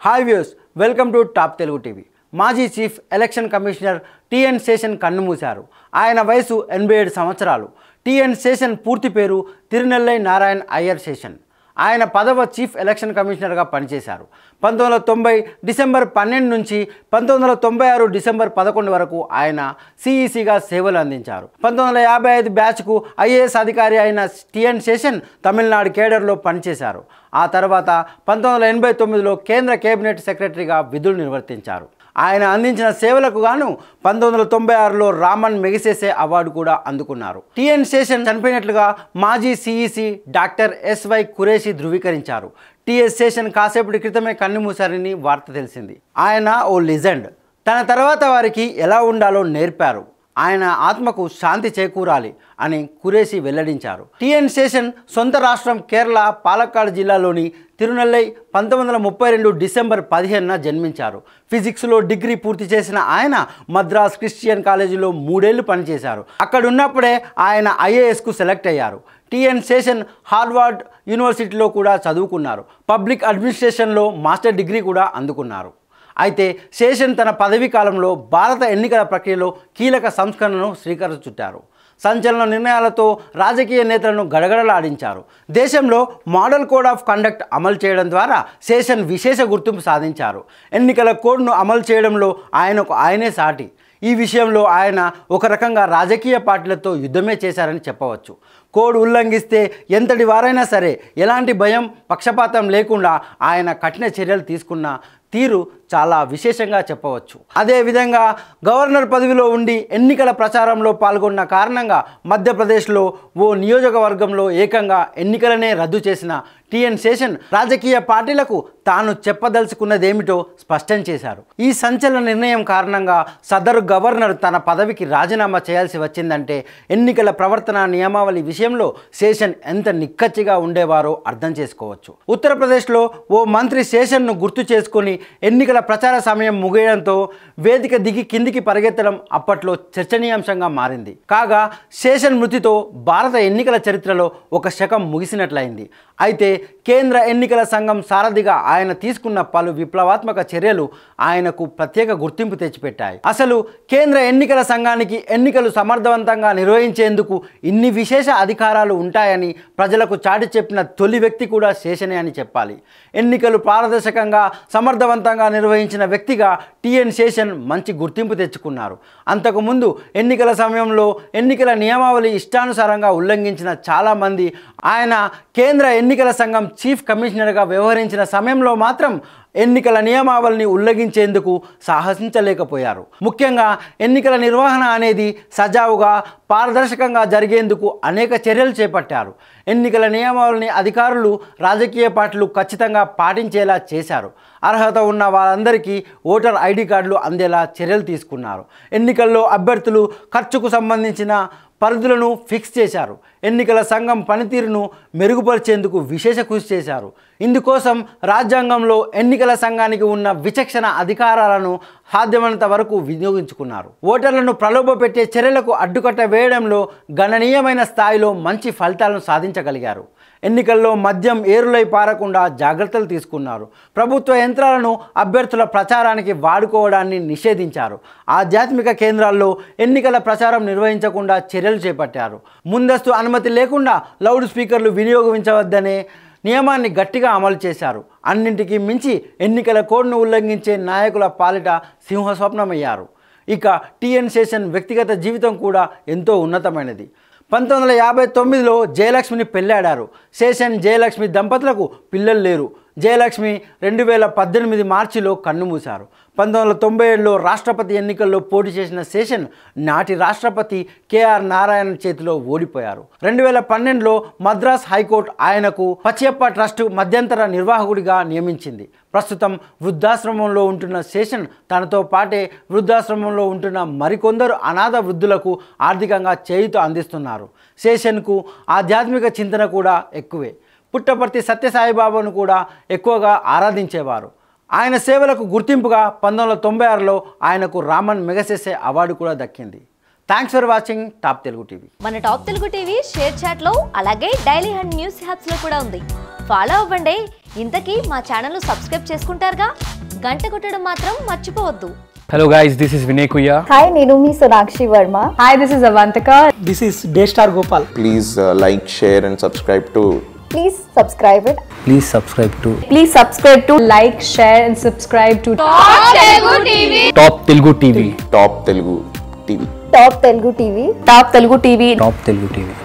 Hi views welcome to top Telugu TV మాజీ chief election commissioner TN Seshan కన్నుమూశారు ఆయన వయసు ఎనభై ఏడు సంవత్సరాలు టిఎన్ శేషన్ పూర్తి పేరు తిరునెల్లై నారాయణ్ అయ్యర్ శేషన్ ఆయన పదవ చీఫ్ ఎలక్షన్ కమిషనర్గా పనిచేశారు పంతొమ్మిది వందల తొంభై డిసెంబర్ పన్నెండు నుంచి పంతొమ్మిది వందల తొంభై ఆరు డిసెంబర్ పదకొండు వరకు ఆయన సిఈసిగా సేవలు అందించారు పంతొమ్మిది వందల యాభై ఐదు బ్యాచ్కు ఐఏఎస్ అధికారి అయిన టిఎన్ శేషన్ తమిళనాడు కేడర్లో పనిచేశారు ఆ తర్వాత పంతొమ్మిది వందల ఎనభై తొమ్మిదిలో కేంద్ర కేబినెట్ సెక్రటరీగా విధులు నిర్వర్తించారు ఆయన అందించిన సేవలకు గాను పంతొమ్మిది వందల తొంభై ఆరులో రామన్ మెగిసేసే అవార్డు కూడా అందుకున్నారు టిఎన్ శేషన్ చనిపోయినట్లుగా మాజీ సిఈసి డాక్టర్ ఎస్వై కురేషి ధృవీకరించారు టిఎస్ శేషన్ కాసేపటి క్రితమే కన్నుమూశారని వార్త తెలిసింది ఆయన ఓ లిజెండ్ తన తర్వాత వారికి ఎలా ఉండాలో నేర్పారు ఆయన ఆత్మకు శాంతి చేకూరాలి అని కురేషి వెల్లడించారు టిఎన్ శేషన్ సొంత రాష్ట్రం కేరళ పాలక్కాడ్ జిల్లాలోని తిరునెల్లై పంతొమ్మిది వందల ముప్పై రెండు డిసెంబర్ పదిహేనున జన్మించారు ఫిజిక్స్లో డిగ్రీ పూర్తి చేసిన ఆయన మద్రాస్ క్రిస్టియన్ కాలేజీలో మూడేళ్లు పనిచేశారు అక్కడ ఉన్నప్పుడే ఆయన ఐఏఎస్కు సెలెక్ట్ అయ్యారు టిఎన్ శేషన్ హార్వర్డ్ యూనివర్సిటీలో కూడా చదువుకున్నారు పబ్లిక్ అడ్మినిస్ట్రేషన్లో మాస్టర్ డిగ్రీ కూడా అందుకున్నారు అయితే శేషన్ తన పదవీ కాలంలో భారత ఎన్నికల ప్రక్రియలో కీలక సంస్కరణను శ్రీకారం చుట్టారు సంచలన నిర్ణయాలతో రాజకీయ నేతలను గడగడలాడించారు దేశంలో మోడల్ కోడ్ ఆఫ్ కండక్ట్ అమలు చేయడం ద్వారా శేషన్ విశేష గుర్తింపు సాధించారు ఎన్నికల కోడ్ను అమలు చేయడంలో ఆయనకు ఆయనే సాటి ఈ విషయంలో ఆయన ఒక రకంగా రాజకీయ పార్టీలతో యుద్ధమే చేశారని చెప్పవచ్చు కోడ్ ఉల్లంఘిస్తే ఎంతటి వారైనా సరే ఎలాంటి భయం పక్షపాతం లేకుండా ఆయన కఠిన చర్యలు తీసుకున్న తీరు చాలా విశేషంగా చెప్పవచ్చు అదేవిధంగా గవర్నర్ పదవిలో ఉండి ఎన్నికల ప్రచారంలో పాల్గొన్న కారణంగా మధ్యప్రదేశ్లో ఓ నియోజకవర్గంలో ఏకంగా ఎన్నికలనే రద్దు చేసిన టిఎన్ శేషన్ రాజకీయ పార్టీలకు తాను చెప్పదలుచుకున్నదేమిటో స్పష్టం చేశారు ఈ సంచలన నిర్ణయం కారణంగా సదరు గవర్నర్ తన పదవికి రాజీనామా చేయాల్సి వచ్చిందంటే ఎన్నికల ప్రవర్తన నియమావళి విషయంలో శేషన్ ఎంత నిక్కచ్చిగా ఉండేవారో అర్థం చేసుకోవచ్చు ఉత్తరప్రదేశ్లో ఓ మంత్రి శేషన్ను గుర్తు చేసుకొని ఎన్నికల ప్రచార సమయం ముగియడంతో వేదిక దిగి కిందికి పరిగెత్తడం అప్పట్లో చర్చనీయాంశంగా మారింది కాగా శేషన్ మృతితో భారత ఎన్నికల చరిత్రలో ఒక శకం ముగిసినట్లయింది అయితే కేంద్ర ఎన్నికల సంఘం సారథిగా ఆయన తీసుకున్న పలు విప్లవాత్మక చర్యలు ఆయనకు ప్రత్యేక గుర్తింపు తెచ్చిపెట్టాయి అసలు కేంద్ర ఎన్నికల సంఘానికి ఎన్నికలు సమర్థవంతంగా నిర్వహించేందుకు ఇన్ని విశేష అధికారాలు ఉంటాయని ప్రజలకు చాటి చెప్పిన తొలి వ్యక్తి కూడా శేషనే అని చెప్పాలి ఎన్నికలు పారదర్శకంగా సమర్థవంతంగా నిర్వహించిన వ్యక్తిగా టిఎన్ శేషన్ మంచి గుర్తింపు తెచ్చుకున్నారు అంతకుముందు ఎన్నికల సమయంలో ఎన్నికల నియమావళి ఇష్టానుసారంగా ఉల్లంఘించిన చాలామంది ఆయన కేంద్ర ఎన్నికల సంఘం చీఫ్ కమిషనర్గా వ్యవహరించిన సమయంలో మాత్రం ఎన్నికల నియమావళిని ఉల్లంఘించేందుకు సాహసించలేకపోయారు ముఖ్యంగా ఎన్నికల నిర్వహణ అనేది సజావుగా పారదర్శకంగా జరిగేందుకు అనేక చర్యలు చేపట్టారు ఎన్నికల నియమావళిని అధికారులు రాజకీయ పార్టీలు ఖచ్చితంగా పాటించేలా చేశారు అర్హత ఉన్న వారందరికీ ఓటర్ ఐడి కార్డులు అందేలా చర్యలు తీసుకున్నారు ఎన్నికల్లో అభ్యర్థులు ఖర్చుకు సంబంధించిన పరిధులను ఫిక్స్ చేశారు ఎన్నికల సంఘం పనితీరును మెరుగుపరిచేందుకు విశేష కృషి చేశారు ఇందుకోసం రాజ్యాంగంలో ఎన్నికల సంఘానికి ఉన్న విచక్షణ అధికారాలను సాధ్యమైనంత వరకు వినియోగించుకున్నారు ఓటర్లను ప్రలోభపెట్టే చర్యలకు అడ్డుకట్ట వేయడంలో గణనీయమైన స్థాయిలో మంచి ఫలితాలను సాధించగలిగారు ఎన్నికల్లో మద్యం ఏరులై పారకుండా జాగ్రత్తలు తీసుకున్నారు ప్రభుత్వ యంత్రాలను అభ్యర్థుల ప్రచారానికి వాడుకోవడాన్ని నిషేధించారు ఆధ్యాత్మిక కేంద్రాల్లో ఎన్నికల ప్రచారం నిర్వహించకుండా చర్యలు చేపట్టారు ముందస్తు అనుమతి లేకుండా లౌడ్ స్పీకర్లు వినియోగించవద్దనే నియమాన్ని గట్టిగా అమలు చేశారు అన్నింటికీ మించి ఎన్నికల కోడ్ను ఉల్లంఘించే నాయకుల పాలిట సింహస్వప్నమయ్యారు ఇక టిఎన్ శేషన్ వ్యక్తిగత జీవితం కూడా ఎంతో ఉన్నతమైనది పంతొమ్మిది వందల యాభై తొమ్మిదిలో జయలక్ష్మిని పెళ్ళాడారు శేషన్ జయలక్ష్మి దంపతులకు పిల్లలు లేరు జయలక్ష్మి రెండు వేల పద్దెనిమిది మార్చిలో కన్నుమూశారు పంతొమ్మిది వందల తొంభై ఏడులో రాష్ట్రపతి ఎన్నికల్లో పోటీ చేసిన శేషన్ నాటి రాష్ట్రపతి కేఆర్ నారాయణ చేతిలో ఓడిపోయారు రెండు వేల పన్నెండులో మద్రాస్ హైకోర్టు ఆయనకు పచ్చియప్ప ట్రస్ట్ మధ్యంతర నిర్వాహకుడిగా నియమించింది ప్రస్తుతం వృద్ధాశ్రమంలో ఉంటున్న శేషన్ తనతో పాటే వృద్ధాశ్రమంలో ఉంటున్న మరికొందరు అనాథ వృద్ధులకు ఆర్థికంగా చేయుత అందిస్తున్నారు శేషన్కు ఆధ్యాత్మిక చింతన కూడా ఎక్కువే పుట్టపర్తి సత్యసాయిబాబాను కూడా ఎక్కువగా ఆరాధించేవారు ఆయన సేవలకు గుర్తింపుగా పంతొమ్మిది వందల తొంభై ఆరులో ఆయనకు రామన్ మెగసెసే అవార్డు కూడా దక్కింది thanks for watching top Telugu TV మన top Telugu TV share chat లో అలాగే డైలీ హండ్ న్యూస్ హ్యాప్స్ లో కూడా ఉంది ఫాలో అవ్వండి ఇంతకీ మా ఛానల్ సబ్స్క్రైబ్ చేసుకుంటారుగా గంట కొట్టడం మాత్రం మర్చిపోవద్దు Hello guys, this is Vinay Kuya. Hi, నేను మీ Sonakshi Varma Hi, this is Avantika. This is Daystar Gopal. please uh, like, share, and subscribe to please subscribe it Please subscribe to Please subscribe to like, share, and subscribe to Top Telugu TV. Top Telugu TV. Top Telugu TV Top Telugu TV. Top Telugu TV.